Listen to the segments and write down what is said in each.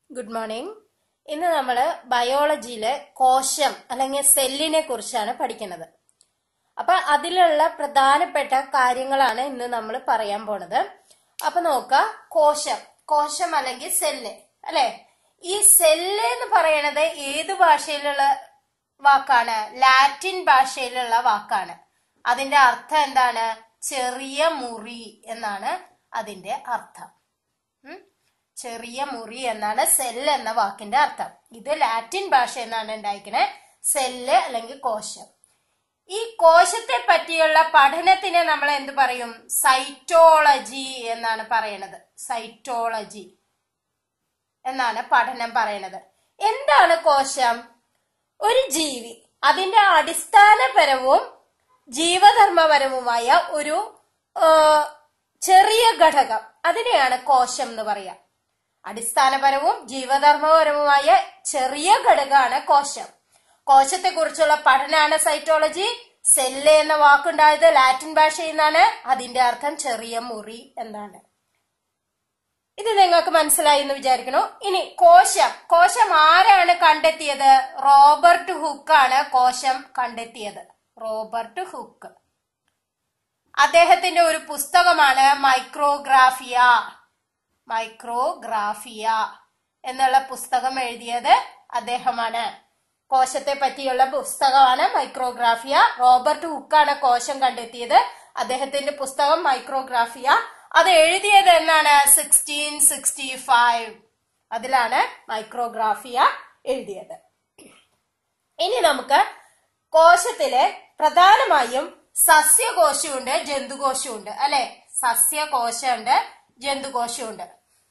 Good morning ഇന്ന് നമ്മൾ ബയോളജിയിലെ കോശം അല്ലെങ്കിൽ സെല്ലിനെ കുറിച്ചാണ് പഠിക്കുന്നത് അപ്പൊ അതിലുള്ള പ്രധാനപ്പെട്ട കാര്യങ്ങളാണ് ഇന്ന് നമ്മൾ പറയാൻ പോണത് അപ്പൊ നോക്ക കോശം കോശം അല്ലെങ്കിൽ സെല്ല് അല്ലെ ഈ സെല്ല് എന്ന് പറയണത് ഏത് ഭാഷയിലുള്ള വാക്കാണ് ലാറ്റിൻ ഭാഷയിലുള്ള വാക്കാണ് അതിന്റെ അർത്ഥം എന്താണ് ചെറിയ മുറി എന്നാണ് അതിന്റെ അർത്ഥം ഉം? ചെറിയ മുറി എന്നാണ് സെല്ല് എന്ന വാക്കിന്റെ അർത്ഥം ഇത് ലാറ്റിൻ ഭാഷ എന്നാണ് ഉണ്ടായിരിക്കണേ സെല്ല് അല്ലെങ്കിൽ കോശം ഈ കോശത്തെ പറ്റിയുള്ള പഠനത്തിനെ നമ്മൾ എന്ത് പറയും സൈറ്റോളജി എന്നാണ് പറയണത് സൈറ്റോളജി എന്നാണ് പഠനം പറയണത് എന്താണ് കോശം ഒരു ജീവി അതിന്റെ അടിസ്ഥാനപരവും ജീവധർമ്മപരവുമായ ഒരു ആ, ചെറിയ ഘടകം അതിനെയാണ് കോശം എന്ന് പറയാ അടിസ്ഥാനപരവും ജീവധർമ്മപരവുമായ ചെറിയ ഘടകമാണ് കോശം കോശത്തെ കുറിച്ചുള്ള പഠനമാണ് സൈറ്റോളജി സെല്ല് എന്ന വാക്കുണ്ടായത് ലാറ്റിൻ ഭാഷയിൽ നിന്നാണ് അതിന്റെ അർത്ഥം ചെറിയ മുറി എന്നാണ് ഇത് നിങ്ങൾക്ക് മനസ്സിലായി എന്ന് വിചാരിക്കണു ഇനി കോശം കോശം ആരാണ് കണ്ടെത്തിയത് റോബർട്ട് ഹുക്കാണ് കോശം കണ്ടെത്തിയത് റോബർട്ട് ഹുക്ക് അദ്ദേഹത്തിന്റെ ഒരു പുസ്തകമാണ് മൈക്രോഗ്രാഫിയ മൈക്രോഗ്രാഫിയ എന്നുള്ള പുസ്തകം എഴുതിയത് അദ്ദേഹമാണ് കോശത്തെ പറ്റിയുള്ള പുസ്തകമാണ് മൈക്രോഗ്രാഫിയ റോബർട്ട് ഹുക്കാണ് കോശം കണ്ടെത്തിയത് അദ്ദേഹത്തിന്റെ പുസ്തകം മൈക്രോഗ്രാഫിയ അത് എഴുതിയത് എന്നാണ് സിക്സ്റ്റീൻ സിക്സ്റ്റി ഫൈവ് അതിലാണ് മൈക്രോഗ്രാഫിയ എഴുതിയത് ഇനി നമുക്ക് കോശത്തിലെ പ്രധാനമായും സസ്യകോശമുണ്ട് ജന്തുകോശമുണ്ട് അല്ലെ സസ്യകോശമുണ്ട് ജന്തുകോശമുണ്ട്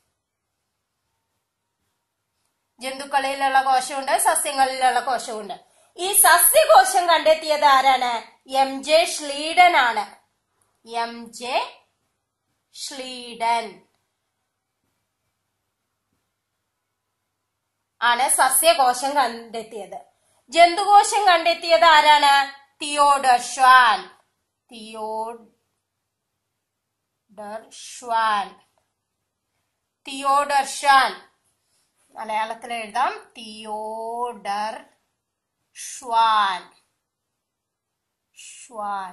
ജന്തുക്കളിലുള്ള കോശമുണ്ട് സസ്യങ്ങളിലുള്ള കോശമുണ്ട് ഈ സസ്യകോശം കണ്ടെത്തിയത് ആരാണ് എം ജെ ഷ്ലീഡൻ ആണ് എം ജെ ഷ്ലീഡൻ ആണ് സസ്യകോശം കണ്ടെത്തിയത് ജന്തുകോശം കണ്ടെത്തിയത് ആരാണ് Theodor Schwann Theodor Schwann Theodor Schwann മലയാളത്തിൽ എഴുതാം Theodor Schwann Schwann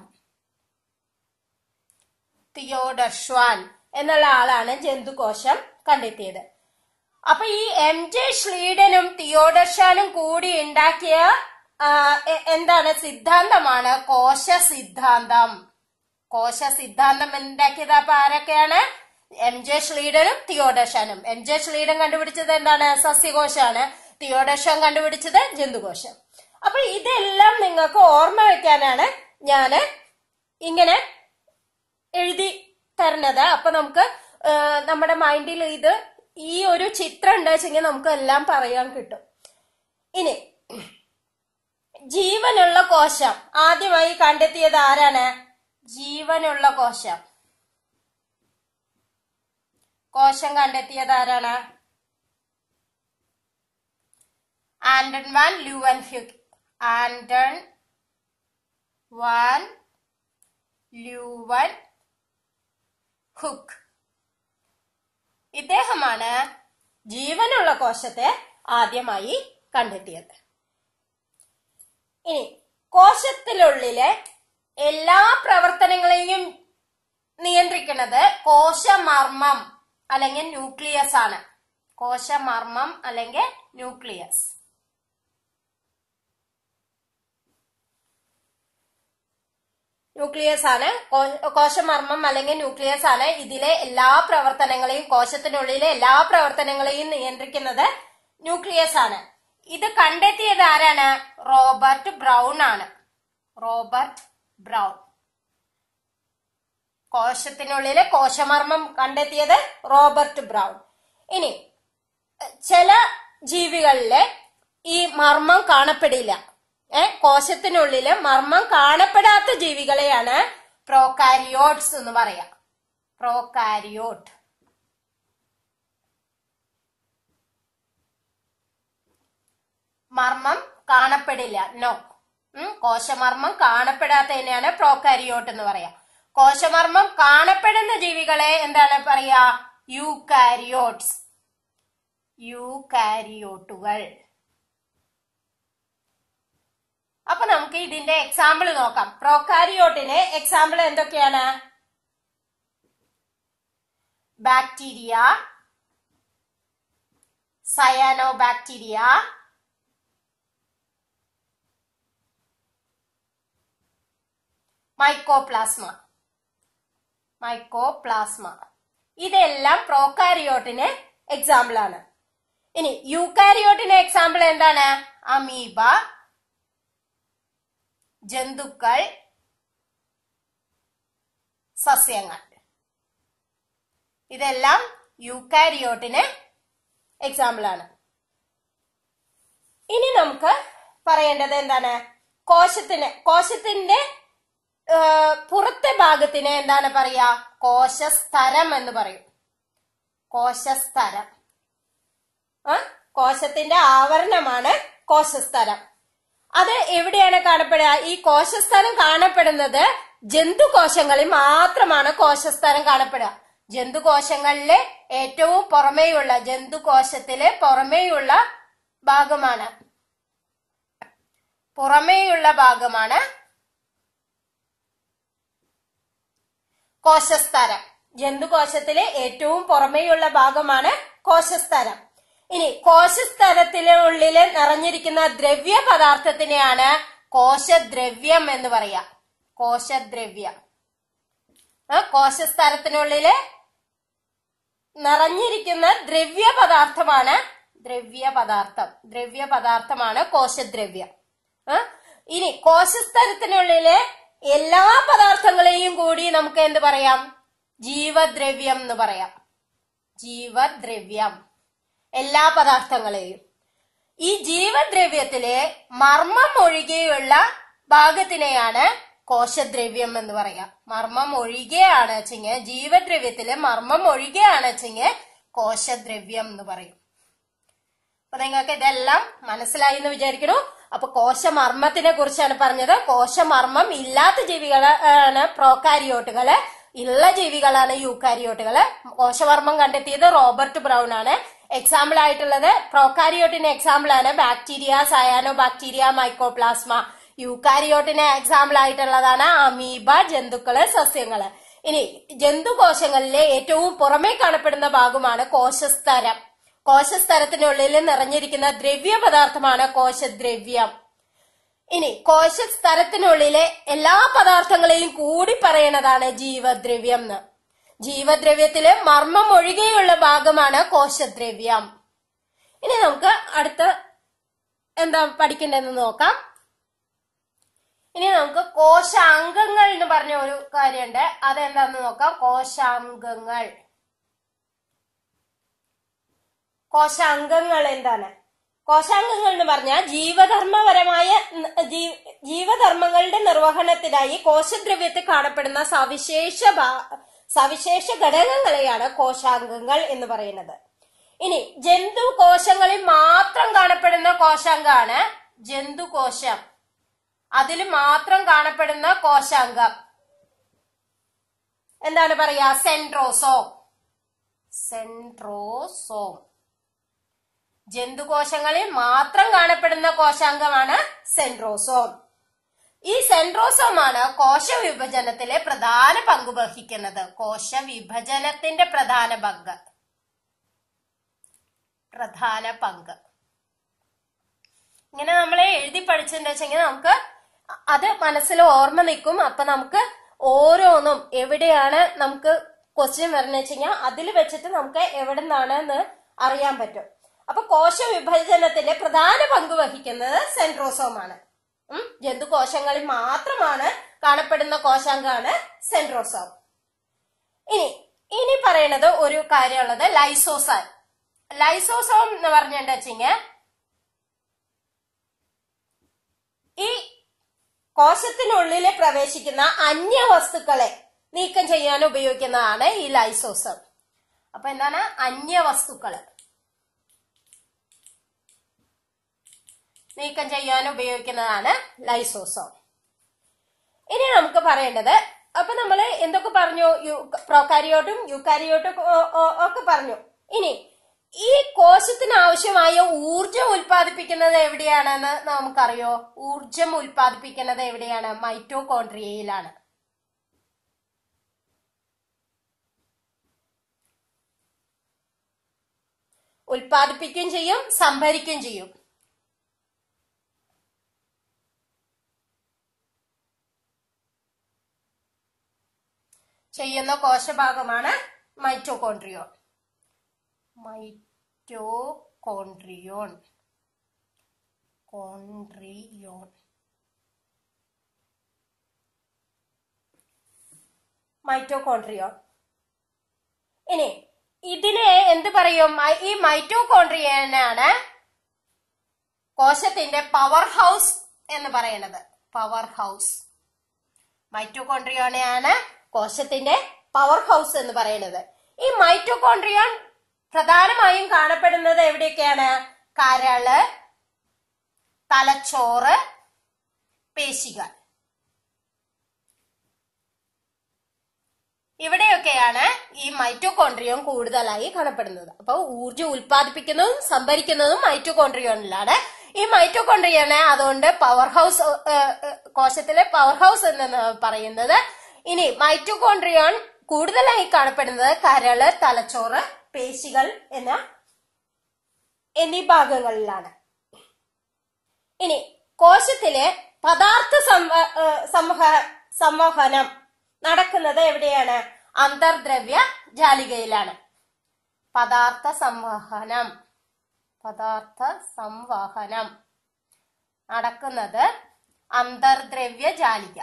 Theodor Schwann എന്നുള്ള ആളാണ് ജന്തുകോശം കണ്ടെത്തിയത് അപ്പൊ ഈ എം ജെ ഷ്ലീഡനും തിയോഡർഷാനും കൂടി ഉണ്ടാക്കിയ ആ, എ- എന്താണ് സിദ്ധാന്തമാണ് കോശ സിദ്ധാന്തം കോശ സിദ്ധാന്തം ഉണ്ടാക്കിയത് അപ്പൊ ആരൊക്കെയാണ് എം ജെ ഷ്ലീഡനും തിയോഡർഷാനും എം ജെ ഷ്ലീഡൻ കണ്ടുപിടിച്ചത് എന്താണ് സസ്യകോശമാണ് തിയോഡർഷൻ കണ്ടുപിടിച്ചത് ജന്തുകോശം അപ്പൊ ഇതെല്ലാം നിങ്ങൾക്ക് ഓർമ്മ വെക്കാനാണ് ഞാന് ഇങ്ങനെ എഴുതി തരണത് അപ്പൊ നമുക്ക് ആ, നമ്മുടെ മൈൻഡിൽ ഇത് ഈ ഒരു ചിത്രം ഉണ്ടാച്ചെങ്കിൽ നമുക്ക് എല്ലാം പറയാൻ കിട്ടും ഇനി ജീവനുള്ള കോശം ആദ്യമായി കണ്ടെത്തിയത് ആരാണ് ജീവനുള്ള കോശം കോശം കണ്ടെത്തിയത് ആരാണ് Anton van Leeuwenhoek Anton van Leeuwenhoek ഇദ്ദേഹമാണ് ജീവനുള്ള കോശത്തെ ആദ്യമായി കണ്ടെത്തിയത് ഇനി കോശത്തിനുള്ളിലെ എല്ലാ പ്രവർത്തനങ്ങളെയും നിയന്ത്രിക്കുന്നത് കോശമർമ്മം അല്ലെങ്കിൽ ന്യൂക്ലിയസ് ആണ് കോശമർമ്മം അല്ലെങ്കിൽ ന്യൂക്ലിയസ് ന്യൂക്ലിയസ് ആണ് കോ- കോശമർമ്മം അല്ലെങ്കിൽ ന്യൂക്ലിയസ് ആണ് ഇതിലെ എല്ലാ പ്രവർത്തനങ്ങളെയും കോശത്തിനുള്ളിലെ എല്ലാ പ്രവർത്തനങ്ങളെയും നിയന്ത്രിക്കുന്നത് ന്യൂക്ലിയസ് ആണ് ഇത് കണ്ടെത്തിയത് ആരാണ് റോബർട്ട് ബ്രൗൺ ആണ് റോബർട്ട് ബ്രൗൺ കോശത്തിനുള്ളിലെ കോശമർമ്മം കണ്ടെത്തിയത് റോബർട്ട് ബ്രൗൺ ഇനി ചില ജീവികളിലെ ഈ മർമ്മം കാണപ്പെടില്ല ഏ കോശത്തിനുള്ളില് മർമ്മം കാണപ്പെടാത്ത ജീവികളെയാണ് പ്രോകാരിയോട്സ് എന്ന് പറയാം പ്രോകാരിയോട്ട് മർമ്മം കാണപ്പെടില്ല നോ ഉം, കോശമർമ്മം കാണപ്പെടാത്തതിനെയാണ് പ്രോകാരിയോട്ട് എന്ന് പറയാ കോശമർമ്മം കാണപ്പെടുന്ന ജീവികളെ എന്താണ് പറയാ യൂകാരിയോട്സ് യൂകാരിയോട്ടുകൾ അപ്പൊ നമുക്ക് ഇതിന്റെ എക്സാമ്പിൾ നോക്കാം പ്രോകാരിയോട്ടിന് എക്സാമ്പിൾ എന്തൊക്കെയാണ് bacteria cyanobacteria mycoplasma mycoplasma ഇതെല്ലാം പ്രോകാരിയോട്ടിന് എക്സാമ്പിൾ ആണ് ഇനി യൂകാരിയോട്ടിന് എക്സാമ്പിൾ എന്താണ് അമീബ ജന്തുക്കൾ സസ്യങ്ങൾ ഇതെല്ലാം യൂക്കാരിയോട്ടിന് എക്സാമ്പിൾ ആണ് ഇനി നമുക്ക് പറയേണ്ടത് എന്താണ് കോശത്തിന് കോശത്തിന്റെ ആ, പുറത്തെ ഭാഗത്തിന് എന്താണ് പറയാ കോശസ്തരം എന്ന് പറയും കോശസ്തരം ആ കോശത്തിന്റെ ആവരണമാണ് കോശസ്തരം അത് എവിടെയാണ് കാണപ്പെടുക ഈ കോശസ്ഥലം കാണപ്പെടുന്നത് ജന്തുകോശങ്ങളിൽ മാത്രമാണ് കോശസ്ഥലം കാണപ്പെടുക ജന്തുകോശങ്ങളിലെ ഏറ്റവും പുറമേയുള്ള ജന്തുകോശത്തിലെ പുറമേയുള്ള ഭാഗമാണ് പുറമേയുള്ള ഭാഗമാണ് കോശസ്തരം ജന്തുകോശത്തിലെ ഏറ്റവും പുറമേയുള്ള ഭാഗമാണ് കോശസ്തരം ഇനി കോശസ്തരത്തിലെ ഉള്ളില് നിറഞ്ഞിരിക്കുന്ന ദ്രവ്യ പദാർത്ഥത്തിനെയാണ് കോശദ്രവ്യം എന്ന് പറയാ കോശദ്രവ്യം ആ, കോശസ്തരത്തിനുള്ളില് നിറഞ്ഞിരിക്കുന്ന ദ്രവ്യ പദാർത്ഥമാണ് ദ്രവ്യ പദാർത്ഥം ദ്രവ്യ പദാർത്ഥമാണ് കോശദ്രവ്യം ആ, ഇനി കോശസ്തരത്തിനുള്ളിലെ എല്ലാ പദാർത്ഥങ്ങളെയും കൂടി നമുക്ക് എന്ത് പറയാം ജീവദ്രവ്യം എന്ന് പറയാം ജീവദ്രവ്യം എല്ലാ പദാർത്ഥങ്ങളെയും ഈ ജീവദ്രവ്യത്തിലെ മർമ്മം ഒഴികെയുള്ള ഭാഗത്തിനെയാണ് കോശദ്രവ്യം എന്ന് പറയാം മർമ്മം ഒഴികെയാണ് വെച്ചെങ്കിൽ ജീവദ്രവ്യത്തിലെ മർമ്മം ഒഴികെയാണ് വെച്ചെങ്കിൽ കോശദ്രവ്യം എന്ന് പറയും അപ്പൊ നിങ്ങൾക്ക് ഇതെല്ലാം മനസ്സിലായി എന്ന് വിചാരിക്കണു അപ്പൊ കോശമർമ്മത്തിനെ കുറിച്ചാണ് പറഞ്ഞത് കോശമർമ്മം ഇല്ലാത്ത ജീവികളാണ് പ്രോകാരിയോട്ടുകള് ഉള്ള ജീവികളാണ് യൂക്കാരിയോട്ടുകള് കോശമർമ്മം കണ്ടെത്തിയത് റോബർട്ട് ബ്രൗൺ ആണ് എക്സാമ്പിൾ ആയിട്ടുള്ളത് പ്രോകാരിയോട്ടിന് എക്സാമ്പിൾ ആണ് ബാക്ടീരിയ സയാനോ ബാക്ടീരിയ മൈക്കോപ്ലാസ്മ യൂക്കാരിയോട്ടിന് എക്സാമ്പിൾ ആയിട്ടുള്ളതാണ് അമീബ ജന്തുക്കള് സസ്യങ്ങള് ഇനി ജന്തുകോശങ്ങളിലെ ഏറ്റവും പുറമേ കാണപ്പെടുന്ന ഭാഗമാണ് കോശസ്തരം കോശസ്തരത്തിനുള്ളിൽ നിറഞ്ഞിരിക്കുന്ന ദ്രവ്യ പദാർത്ഥമാണ് കോശദ്രവ്യം ഇനി കോശസ്തരത്തിനുള്ളിലെ എല്ലാ പദാർത്ഥങ്ങളെയും കൂടി പറയണതാണ് ജീവദ്രവ്യം എന്ന് ജീവദ്രവ്യത്തില് മർമ്മം ഒഴികെയുള്ള ഭാഗമാണ് കോശദ്രവ്യം ഇനി നമുക്ക് അടുത്ത എന്താ പഠിക്കേണ്ടതെന്ന് നോക്കാം ഇനി നമുക്ക് കോശാംഗങ്ങൾ എന്ന് പറഞ്ഞ ഒരു കാര്യമുണ്ട് അതെന്താന്ന് നോക്കാം കോശാംഗങ്ങൾ കോശാംഗങ്ങൾ എന്താണ് കോശാംഗങ്ങൾ എന്ന് പറഞ്ഞാൽ ജീവധർമ്മപരമായ ന- ജീ- ജീവധർമ്മങ്ങളുടെ നിർവഹണത്തിനായി കോശദ്രവ്യത്തിൽ കാണപ്പെടുന്ന സവിശേഷ ഭാ- സവിശേഷ ഘടകങ്ങളെയാണ് കോശാംഗങ്ങൾ എന്ന് പറയുന്നത് ഇനി ജന്തു കോശങ്ങളിൽ മാത്രം കാണപ്പെടുന്ന കോശാംഗമാണ് ജന്തുകോശം അതിൽ മാത്രം കാണപ്പെടുന്ന കോശാംഗം എന്താണ് പറയാ സെൻട്രോസോം സെൻട്രോസോം ജന്തുകോശങ്ങളിൽ മാത്രം കാണപ്പെടുന്ന കോശാംഗമാണ് സെൻട്രോസോം ഈ സെൻട്രോസോമാണ് കോശവിഭജനത്തിലെ പ്രധാന പങ്ക് വഹിക്കുന്നത് കോശവിഭജനത്തിന്റെ പ്രധാന പങ്ക് പ്രധാന പങ്ക് ഇങ്ങനെ നമ്മൾ എഴുതി പഠിച്ചെന്ന് വെച്ചെങ്കിൽ നമുക്ക് അത് മനസ്സിൽ ഓർമ്മ നിൽക്കും അപ്പൊ നമുക്ക് ഓരോന്നും എവിടെയാണ് നമുക്ക് ക്വസ്റ്റ്യൻ വരുന്നത് വെച്ചുകഴിഞ്ഞാൽ അതിൽ വെച്ചിട്ട് നമുക്ക് എവിടെ നിന്നാണ് എന്ന് അറിയാൻ പറ്റും അപ്പൊ കോശ വിഭജനത്തിന്റെ പ്രധാന പങ്ക് വഹിക്കുന്നത് സെൻട്രോസോമാണ് ഉം ജന്തുകോശങ്ങളിൽ മാത്രമാണ് കാണപ്പെടുന്ന കോശാംഗമാണ് സെൻട്രോസോം ഇനി ഇനി പറയണത് ഒരു കാര്യമുള്ളത് ലൈസോസാൻ ലൈസോസോം എന്ന് പറഞ്ഞിട്ട് വെച്ചിങ്ങനെ ഈ കോശത്തിനുള്ളിൽ പ്രവേശിക്കുന്ന അന്യവസ്തുക്കളെ നീക്കം ചെയ്യാൻ ഉപയോഗിക്കുന്നതാണ് ഈ ലൈസോസം അപ്പൊ എന്താണ് അന്യവസ്തുക്കള് നീക്കം ചെയ്യാൻ ഉപയോഗിക്കുന്നതാണ് ലൈസോസോം ഇനി നമുക്ക് പറയേണ്ടത് അപ്പൊ നമ്മൾ എന്തൊക്കെ പറഞ്ഞു യു പ്രോകാരിയോട്ടും യുക്കാരിയോട്ടും ഒ- ഒ- ഒക്കെ പറഞ്ഞു ഇനി ഈ കോശത്തിന് ആവശ്യമായ ഊർജം ഉൽപ്പാദിപ്പിക്കുന്നത് എവിടെയാണെന്ന് നമുക്കറിയോ ഊർജം ഉൽപ്പാദിപ്പിക്കുന്നത് എവിടെയാണ് മൈറ്റോകോൺട്രിയയിലാണ് ഉൽപ്പാദിപ്പിക്കുകയും ചെയ്യും സംഭരിക്കുകയും ചെയ്യും ചെയ്യുന്ന കോശഭാഗമാണ് മൈറ്റോകോൺട്രിയോൺ മൈറ്റോകോൺട്രിയോൺ കോൺട്രിയോൺ മൈറ്റോകോൺട്രിയോൺ ഇനി ഇതിനെ എന്ത് പറയും മൈ- ഈ മൈറ്റോകോൺട്രിയനാണ് കോശത്തിന്റെ പവർ ഹൗസ് എന്ന് പറയുന്നത് പവർ ഹൗസ് മൈറ്റോകോൺട്രിയോണെയാണ് കോശത്തിന്റെ പവർ ഹൗസ് എന്ന് പറയുന്നത് ഈ മൈറ്റോകോൺട്രിയോൺ പ്രധാനമായും കാണപ്പെടുന്നത് എവിടെയൊക്കെയാണ് കരള് തലച്ചോറ് പേശികൾ ഇവിടെയൊക്കെയാണ് ഈ മൈറ്റോകോൺട്രിയോൺ കൂടുതലായി കാണപ്പെടുന്നത് അപ്പൊ ഊർജ്ജം ഉൽപ്പാദിപ്പിക്കുന്നതും സംഭരിക്കുന്നതും മൈറ്റോകോൺട്രിയോണിലാണ് ഈ മൈറ്റോകോൺട്രിയോനെ അതുകൊണ്ട് പവർ ഹൗസ് കോശത്തിലെ പവർ ഹൗസ് എന്ന് പറയുന്നത് ഇനി മൈറ്റോകോൺട്രിയോൺ കൂടുതലായി കാണപ്പെടുന്നത് കരള് തലച്ചോറ് പേശികൾ എന്ന എന്നീ ഭാഗങ്ങളിലാണ് ഇനി കോശത്തിലെ പദാർത്ഥ സംവ- ഏഹ് സംവഹ- സംവഹനം നടക്കുന്നത് എവിടെയാണ് അന്തർദ്രവ്യ ജാലികയിലാണ് പദാർത്ഥ സംവഹനം പദാർത്ഥ സംവഹനം നടക്കുന്നത് അന്തർദ്രവ്യ ജാലിക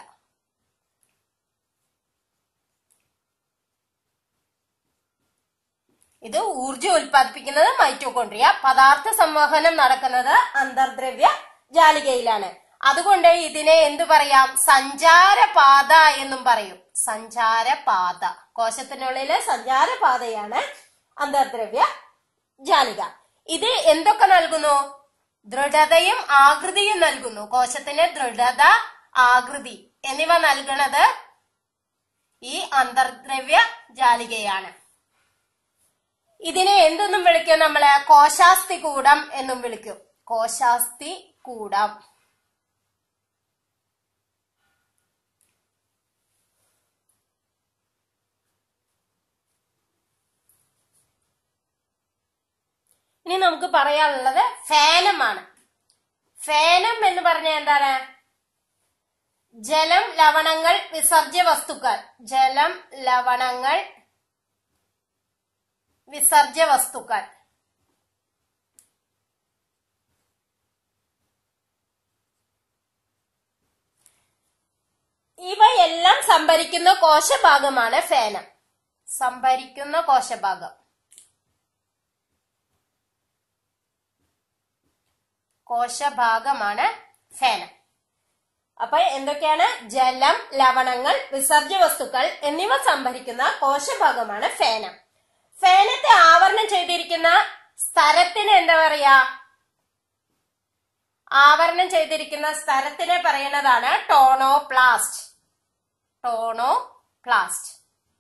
ഇത് ഊർജ്ജം ഉൽപ്പാദിപ്പിക്കുന്നത് മൈറ്റോകോൺട്രിയ പദാർത്ഥ സംവഹനം നടക്കുന്നത് അന്തർദ്രവ്യ ജാലികയിലാണ് അതുകൊണ്ട് ഇതിനെ എന്തു പറയാം സഞ്ചാരപാത എന്നും പറയും സഞ്ചാരപാത കോശത്തിനുള്ളിലെ സഞ്ചാരപാതയാണ് അന്തർദ്രവ്യ ജാലിക ഇത് എന്തൊക്കെ നൽകുന്നു ദൃഢതയും ആകൃതിയും നൽകുന്നു കോശത്തിന് ദൃഢത ആകൃതി എന്നിവ നൽകുന്നത് ഈ അന്തർദ്രവ്യ ജാലികയാണ് ഇതിനെ എന്തെന്നും വിളിക്കും നമ്മള് കോശാസ്തി കൂടം എന്നും വിളിക്കും കോശാസ്തി കൂടം ഇനി നമുക്ക് പറയാനുള്ളത് ഫേനമാണ് ഫേനം എന്ന് പറഞ്ഞാൽ എന്താണ് ജലം ലവണങ്ങൾ വിസർജ്യ വസ്തുക്കൾ ജലം ലവണങ്ങൾ വിസർജ്യ വസ്തുക്കൾ ഇവയെല്ലാം സംഭരിക്കുന്ന കോശഭാഗമാണ് ഫേനം സംഭരിക്കുന്ന കോശഭാഗം കോശഭാഗമാണ് ഫേനം അപ്പൊ എന്തൊക്കെയാണ് ജലം ലവണങ്ങൾ വിസർജ്യ വസ്തുക്കൾ എന്നിവ സംഭരിക്കുന്ന കോശഭാഗമാണ് ഫേനം ഫേനത്തെ ആവരണം ചെയ്തിരിക്കുന്ന സ്ഥലത്തിന് എന്താ പറയാ ആവരണം ചെയ്തിരിക്കുന്ന സ്ഥലത്തിനെ പറയുന്നതാണ് ടോണോപ്ലാസ്റ്റ് ടോണോപ്ലാസ്റ്റ്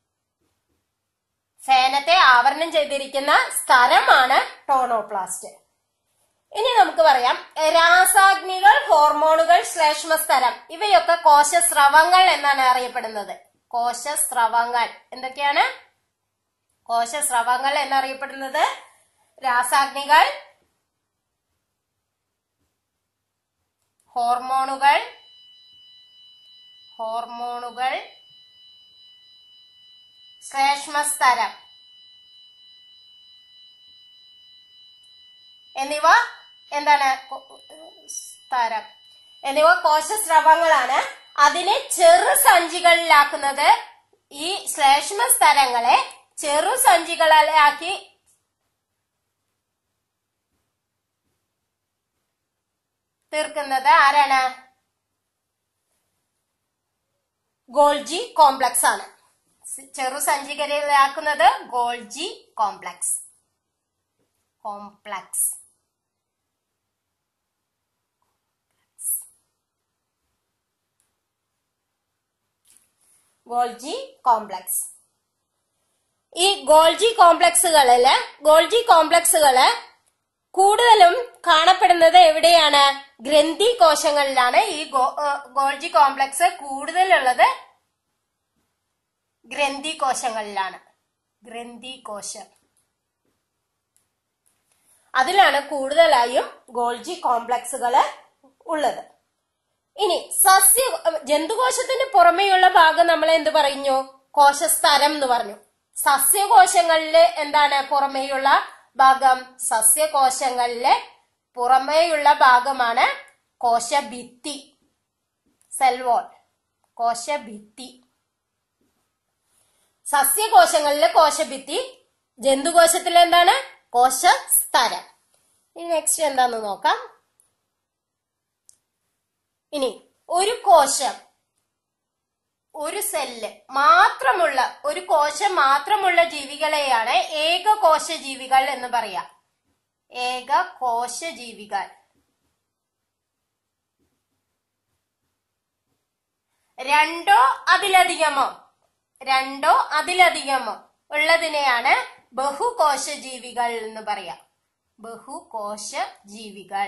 ഫേനത്തെ ആവരണം ചെയ്തിരിക്കുന്ന സ്ഥലമാണ് ടോണോപ്ലാസ്റ്റ് ഇനി നമുക്ക് പറയാം രാസാഗ്നികൾ ഹോർമോണുകൾ ശ്ലേഷ്മസ്തരം ഇവയൊക്കെ കോശസ്രവങ്ങൾ എന്നാണ് അറിയപ്പെടുന്നത് കോശസ്രവങ്ങൾ എന്തൊക്കെയാണ് കോശസ്രവങ്ങൾ എന്നറിയപ്പെടുന്നത് രാസാഗ്നികൾ ഹോർമോണുകൾ ഹോർമോണുകൾ ശ്ലേഷ്മസ്തരം എന്നിവ എന്താണ് കൊ- സ്ഥരം എന്നിവ കോശസ്രവങ്ങളാണ് അതിനെ ചെറു സഞ്ചികളിലാക്കുന്നത് ഈ ശ്ലേഷ്മ സ്ഥലങ്ങളെ ചെറു സഞ്ചികളിലാക്കി തീർക്കുന്നത് ആരാണ് ഗോൾജി കോംപ്ലക്സ് ആണ് ചെറു സഞ്ചികളിലാക്കുന്നത് Golgi complex complex Golgi complex ഈ ഗോൾജി കോംപ്ലക്സുകളില് ഗോൾജി കോംപ്ലക്സുകള് കൂടുതലും കാണപ്പെടുന്നത് എവിടെയാണ് ഗ്രന്ഥി കോശങ്ങളിലാണ് ഈ ഗോ- ഏ, ഗോൾജി കോംപ്ലക്സ് കൂടുതലുള്ളത് ഗ്രന്ഥി കോശങ്ങളിലാണ് ഗ്രന്ഥി കോശം അതിലാണ് കൂടുതലായും ഗോൾജി കോംപ്ലക്സുകള് ഉള്ളത് ഇനി സസ്യ ജന്തുകോശത്തിന് പുറമെയുള്ള ഭാഗം നമ്മൾ എന്ത് പറഞ്ഞു കോശസ്തരം എന്ന് പറഞ്ഞു സസ്യകോശങ്ങളില് എന്താണ് പുറമേയുള്ള ഭാഗം സസ്യകോശങ്ങളിലെ പുറമേയുള്ള ഭാഗമാണ് കോശഭിത്തി സെൽവോൾ കോശഭിത്തി സസ്യകോശങ്ങളിലെ കോശഭിത്തി ജന്തുകോശത്തിൽ എന്താണ് കോശസ്തരം ഇനി നെക്സ്റ്റ് എന്താന്ന് നോക്കാം ഇനി ഒരു കോശം ഒരു സെല്ല് മാത്രമുള്ള ഒരു കോശം മാത്രമുള്ള ജീവികളെയാണ് ഏകകോശ ജീവികൾ എന്ന് പറയാം ഏകകോശ ജീവികൾ രണ്ടോ അതിലധികമോ രണ്ടോ അതിലധികമോ ഉള്ളതിനെയാണ് ബഹുകോശ ജീവികൾ എന്ന് പറയാം ബഹുകോശ ജീവികൾ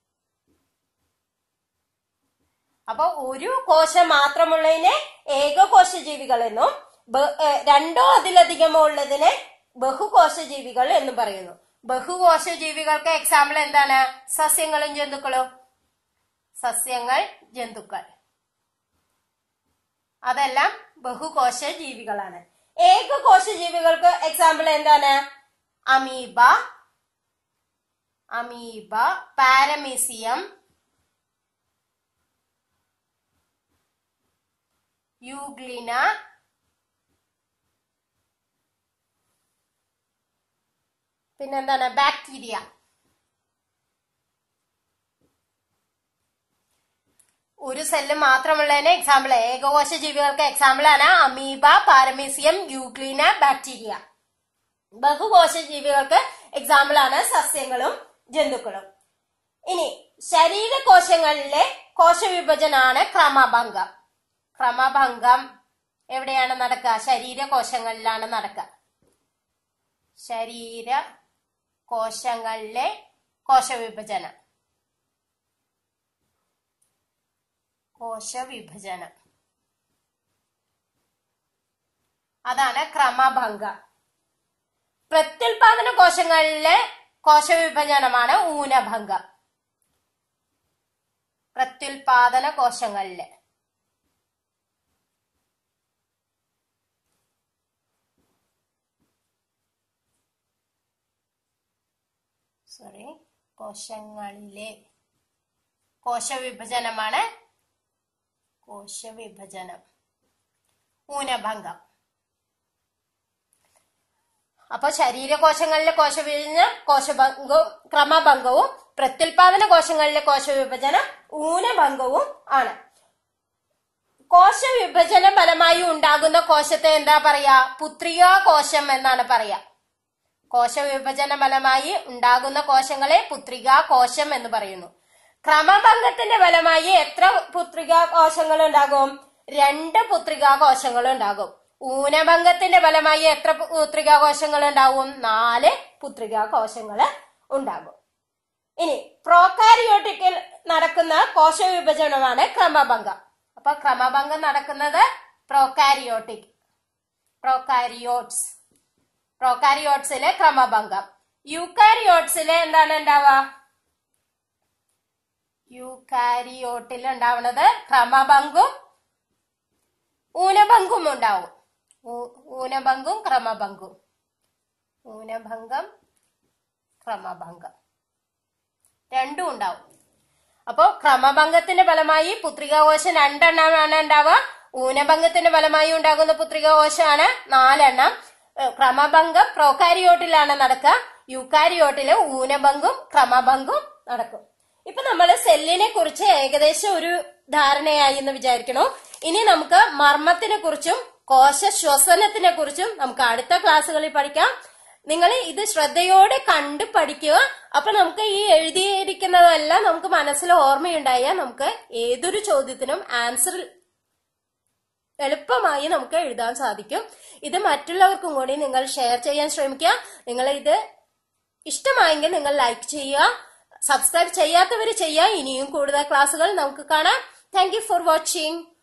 അപ്പൊ ഒരു കോശം മാത്രമുള്ളതിനെ ഏകകോശ ജീവികൾ എന്നും ബ- ഏ, രണ്ടോ അതിലധികമോ ഉള്ളതിനെ ബഹുകോശ ജീവികൾ എന്നും പറയുന്നു ബഹുകോശ ജീവികൾക്ക് എക്സാമ്പിൾ എന്താണ് സസ്യങ്ങളും ജന്തുക്കളും സസ്യങ്ങൾ ജന്തുക്കൾ അതെല്ലാം ബഹുകോശ ജീവികളാണ് ഏകകോശ ജീവികൾക്ക് എക്സാമ്പിൾ എന്താണ് അമീബ അമീബ പാരമീസിയം യൂഗ്ലിന പിന്നെന്താണ് ബാക്ടീരിയ ഒരു സെല്ല് മാത്രമുള്ളതിന് എക്സാമ്പിൾ ഏകകോശ ജീവികൾക്ക് എക്സാമ്പിൾ ആണ് അമീബ പാരമീസിയം യൂഗ്ലീന ബാക്ടീരിയ ബഹുകോശ ജീവികൾക്ക് എക്സാമ്പിൾ ആണ് സസ്യങ്ങളും ജന്തുക്കളും ഇനി ശരീരകോശങ്ങളിലെ കോശവിഭജനാണ് ക്രമഭംഗം ക്രമഭംഗം എവിടെയാണ് നടക്കുക ശരീരകോശങ്ങളിലാണ് നടക്കുക ശരീര കോശങ്ങളിലെ കോശവിഭജനം കോശവിഭജനം അതാണ് ക്രമഭംഗം പ്രത്യുൽപാദന കോശങ്ങളിലെ കോശവിഭജനമാണ് ഊനഭംഗം പ്രത്യുൽപാദന കോശങ്ങളിലെ സോറി കോശങ്ങളിലെ കോശവിഭജനമാണ് കോശവിഭജനം ഊനഭംഗം അപ്പൊ ശരീരകോശങ്ങളിലെ കോശവിഭജനം കോശഭംഗവും ക്രമഭംഗവും പ്രത്യുൽപാദന കോശങ്ങളിലെ കോശവിഭജനം ഊനഭംഗവും ആണ് കോശവിഭജന ഫലമായി ഉണ്ടാകുന്ന കോശത്തെ എന്താ പറയാ പുത്രികാ കോശം എന്നാണ് പറയാ കോശവിഭജന ഫലമായി ഉണ്ടാകുന്ന കോശങ്ങളെ പുത്രികാ കോശം എന്ന് പറയുന്നു ക്രമഭംഗത്തിന്റെ ഫലമായി എത്ര പുത്രികാ കോശങ്ങൾ ഉണ്ടാകും രണ്ട് പുത്രികാ കോശങ്ങൾ ഉണ്ടാകും ഊനഭംഗത്തിന്റെ ഫലമായി എത്ര പുത്രികാ കോശങ്ങൾ ഉണ്ടാവും നാല് പുത്രികാ കോശങ്ങൾ ഉണ്ടാകും ഇനി പ്രോകാരിയോട്ടിക്കിൽ നടക്കുന്ന കോശവിഭജനമാണ് ക്രമഭംഗം അപ്പൊ ക്രമഭംഗം നടക്കുന്നത് പ്രോകാരിയോട്ടിക് പ്രോകാരിയോട്സ് പ്രോകാരിയോട്സിലെ ക്രമഭംഗം യൂക്കാരിയോട്സിലെ എന്താണ് ഉണ്ടാവുക യൂക്കാരിയോട്ടിൽ ഉണ്ടാവുന്നത് ക്രമഭംഗും ഊനഭംഗും ഉണ്ടാവും ഊ- ഊനഭംഗും ക്രമഭംഗും ഊനഭംഗം ക്രമഭംഗം രണ്ടും ഉണ്ടാവും അപ്പോ ക്രമഭംഗത്തിന്റെ ഫലമായി പുത്രികാകോശം രണ്ടെണ്ണമാണ് ഉണ്ടാവുക ഊനഭംഗത്തിന്റെ ഫലമായി ഉണ്ടാകുന്ന പുത്രികാകോശമാണ് നാലെണ്ണം ഏഹ് ക്രമഭംഗം പ്രോകാരിയോട്ടിലാണ് നടക്കുക യൂക്കാരിയോട്ടില് ഊനഭംഗും ക്രമഭംഗും നടക്കും ഇപ്പൊ നമ്മൾ സെല്ലിനെ കുറിച്ച് ഏകദേശം ഒരു ധാരണയായി എന്ന് വിചാരിക്കണു ഇനി നമുക്ക് മർമ്മത്തിനെ കുറിച്ചും കോശ ശ്വസനത്തിനെ കുറിച്ചും നമുക്ക് അടുത്ത ക്ലാസ്സുകളിൽ പഠിക്കാം നിങ്ങൾ ഇത് ശ്രദ്ധയോടെ കണ്ട് പഠിക്കുക അപ്പൊ നമുക്ക് ഈ എഴുതിയിരിക്കുന്നതെല്ലാം നമുക്ക് മനസ്സിൽ ഓർമ്മയുണ്ടായാൽ നമുക്ക് ഏതൊരു ചോദ്യത്തിനും ആൻസർ എളുപ്പമായി നമുക്ക് എഴുതാൻ സാധിക്കും ഇത് മറ്റുള്ളവർക്കും കൂടി നിങ്ങൾ ഷെയർ ചെയ്യാൻ ശ്രമിക്കുക നിങ്ങൾ ഇത് ഇഷ്ടമായെങ്കിൽ നിങ്ങൾ ലൈക്ക് ചെയ്യുക സബ്സ്ക്രൈബ് ചെയ്യാത്തവർ ചെയ്യുക ഇനിയും കൂടുതൽ ക്ലാസ്സുകൾ നമുക്ക് കാണാം താങ്ക് ഫോർ വാച്ചിങ്